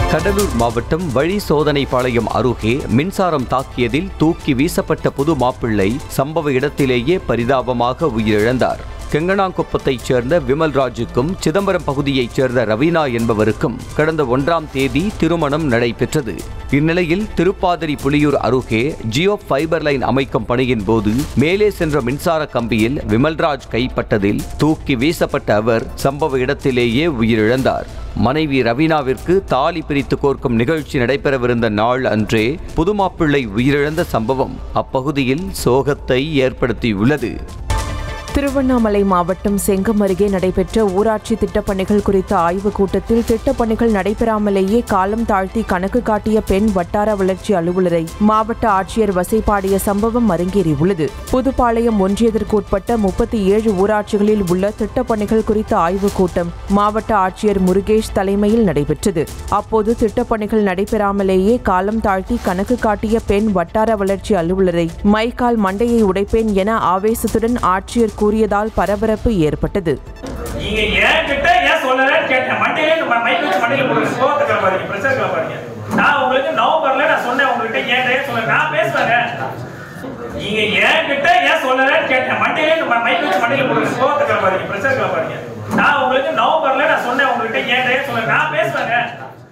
கடலூர் மாவட்டம் வழி சோதனை பாளையம் அருகே மின்சாரம் தாக்கியதில் தூக்கி வீசப்பட்ட புது மாப்பிள்ளை சம்பவ இடத்திலேயே பரிதாபமாக உயிரிழந்தார் கெங்கனாங்குப்பத்தைச் சேர்ந்த விமல்ராஜுக்கும் சிதம்பரம் பகுதியைச் சேர்ந்த ரவீனா என்பவருக்கும் கடந்த ஒன்றாம் தேதி திருமணம் நடைபெற்றது இந்நிலையில் திருப்பாதிரி புலியூர் அருகே ஜியோ ஃபைபர் லைன் அமைக்கும் பணியின் போது மேலே சென்ற மின்சார கம்பியில் விமல்ராஜ் கைப்பட்டதில் தூக்கி வீசப்பட்ட அவர் சம்பவ இடத்திலேயே உயிரிழந்தார் மனைவி ரவீனாவிற்கு தாலி பிரித்து கோர்க்கும் நிகழ்ச்சி நடைபெறவிருந்த நாள் அன்றே புதுமாப்பிள்ளை உயிரிழந்த சம்பவம் அப்பகுதியில் சோகத்தை ஏற்படுத்தியுள்ளது திருவண்ணாமலை மாவட்டம் செங்கம் அருகே நடைபெற்ற ஊராட்சி திட்டப்பணிகள் குறித்த ஆய்வுக் கூட்டத்தில் திட்டப்பணிகள் நடைபெறாமலேயே காலம் தாழ்த்தி கணக்கு காட்டிய பெண் வட்டார வளர்ச்சி அலுவலரை மாவட்ட ஆட்சியர் வசைபாடிய சம்பவம் அரங்கேறியுள்ளது புதுப்பாளையம் ஒன்றியத்திற்கு உட்பட்ட முப்பத்தி ஏழு ஊராட்சிகளில் உள்ள திட்டப்பணிகள் குறித்த ஆய்வுக் கூட்டம் மாவட்ட ஆட்சியர் முருகேஷ் தலைமையில் நடைபெற்றது அப்போது திட்டப்பணிகள் நடைபெறாமலேயே காலம் தாழ்த்தி கணக்கு காட்டிய பெண் வட்டார வளர்ச்சி அலுவலரை மைக்கால் மண்டையை உடைப்பேன் என ஆவேசத்துடன் ஆட்சியர் கூறியதால் பரபரப்பு ஏற்பட்டது நீங்க ஏன் கிட்ட ஏன் சொல்லலன்னு கேட்டேன் மண்டையில நம்ம மைக் வச்சு மண்டையில போடுங்க கோவத்தை கிளப்பாதீங்க பிரச்சனை கிளப்பாதீங்க நான் உங்களுக்கு நவம்பர்ல நான் சொன்னேன் உங்ககிட்ட ஏன் ஏன் சொல்ல நான் பேசுவேங்க நீங்க ஏன் கிட்ட ஏன் சொல்லலன்னு கேட்டேன் மண்டையில நம்ம மைக் வச்சு மண்டையில போடுங்க கோவத்தை கிளப்பாதீங்க பிரச்சனை கிளப்பாதீங்க நான் உங்களுக்கு நவம்பர்ல நான் சொன்னேன் உங்ககிட்ட ஏன் ஏன் சொல்ல நான் பேசுவேங்க